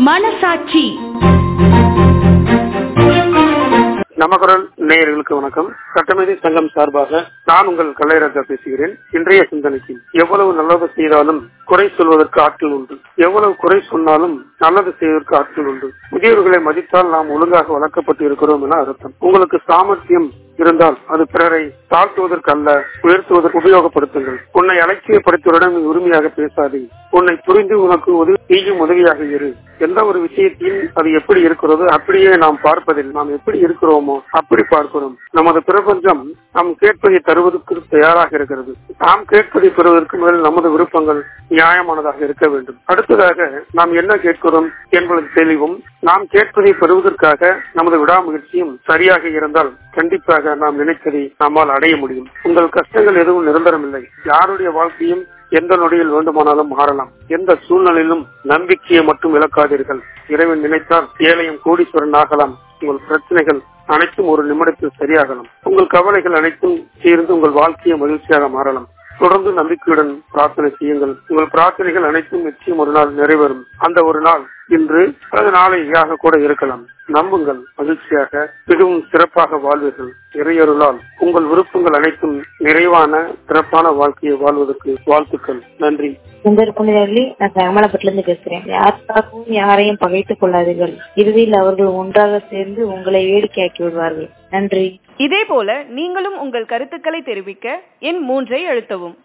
மனசாட்சி நமக்குரல் நேயர்களுக்கு வணக்கம் சட்டமேதை சங்கம் சார்பாக நான் உங்கள் கலைராஜா பேசுகிறேன் இன்றைய சிந்தனைக்கு எவ்வளவு நல்லது செய்தாலும் குறை சொல்வதற்கு ஆட்கள் உண்டு எவ்வளவு குறை சொன்னாலும் நல்லது செய்வதற்கு ஆட்கள் உண்டு முதியோர்களை மதித்தால் நாம் ஒழுங்காக வளர்க்கப்பட்டு இருக்கிறோம் என அர்த்தம் உங்களுக்கு சாமர்த்தியம் இருந்தால் அது பிறரை தாழ்த்துவதற்கு அல்ல உயர்த்துவதற்கு உபயோகப்படுத்துங்கள் உன்னை அலட்சியப்படுத்துவரிடம் நீ உரிமையாக பேசாதே உன்னை புரிந்து உனக்கு உதவி செய்யும் உதவியாக இரு எந்த ஒரு விஷயத்தையும் அது எப்படி இருக்கிறதோ அப்படியே நாம் பார்ப்பதில் நாம் எப்படி இருக்கிறோமோ அப்படி பார்க்கிறோம் நமது பிரபஞ்சம் நாம் கேட்பதை தருவதற்கு தயாராக இருக்கிறது நாம் கேட்பதை பெறுவதற்கு முதல் நமது விருப்பங்கள் நியாயமானதாக இருக்க வேண்டும் அடுத்ததாக நாம் என்ன கேட்கிறோம் என்பது தெளிவும் நாம் கேட்பதை பெறுவதற்காக நமது விடாமுயற்சியும் சரியாக இருந்தால் கண்டிப்பாக நாம் நினைத்ததை நம்மால் அடைய முடியும் உங்கள் கஷ்டங்கள் எதுவும் நிரந்தரமில்லை யாருடைய வாழ்க்கையும் எந்த நொடியில் வேண்டுமானாலும் மாறலாம் எந்த சூழ்நிலையிலும் நம்பிக்கையை மட்டும் இழக்காதீர்கள் இறைவன் நினைத்தால் ஏழையும் கோடீஸ்வரன் ஆகலாம் உங்கள் பிரச்சனைகள் அனைத்தும் ஒரு நிமிடத்தில் சரியாகலாம் உங்கள் கவலைகள் அனைத்தும் சேர்ந்து உங்கள் வாழ்க்கையை மகிழ்ச்சியாக மாறலாம் தொடர்ந்து நம்பிக்கையுடன் பிரார்த்தனை செய்யுங்கள் உங்கள் பிரார்த்தனைகள் அனைத்தும் நிச்சயம் ஒரு நாள் நிறைவேறும் அந்த ஒரு நாள் இன்று அல்லது நாளையாக கூட இருக்கலாம் நம்புங்கள் மகிழ்ச்சியாக மிகவும் சிறப்பாக வாழ்வீர்கள் இறையருளால் உங்கள் விருப்பங்கள் அனைத்தும் நிறைவான சிறப்பான வாழ்க்கையை வாழ்வதற்கு வாழ்த்துக்கள் நன்றி சுந்தர் புனிதர்களே நான் சகமலப்பட்டில இருந்து பேசுறேன் யாருக்காகவும் யாரையும் பகைத்துக் கொள்ளாதீர்கள் இறுதியில் அவர்கள் ஒன்றாக சேர்ந்து உங்களை வேடிக்கையாக்கி விடுவார்கள் நன்றி இதே போல நீங்களும் உங்கள் கருத்துக்களை தெரிவிக்க எண் மூன்றை அழுத்தவும்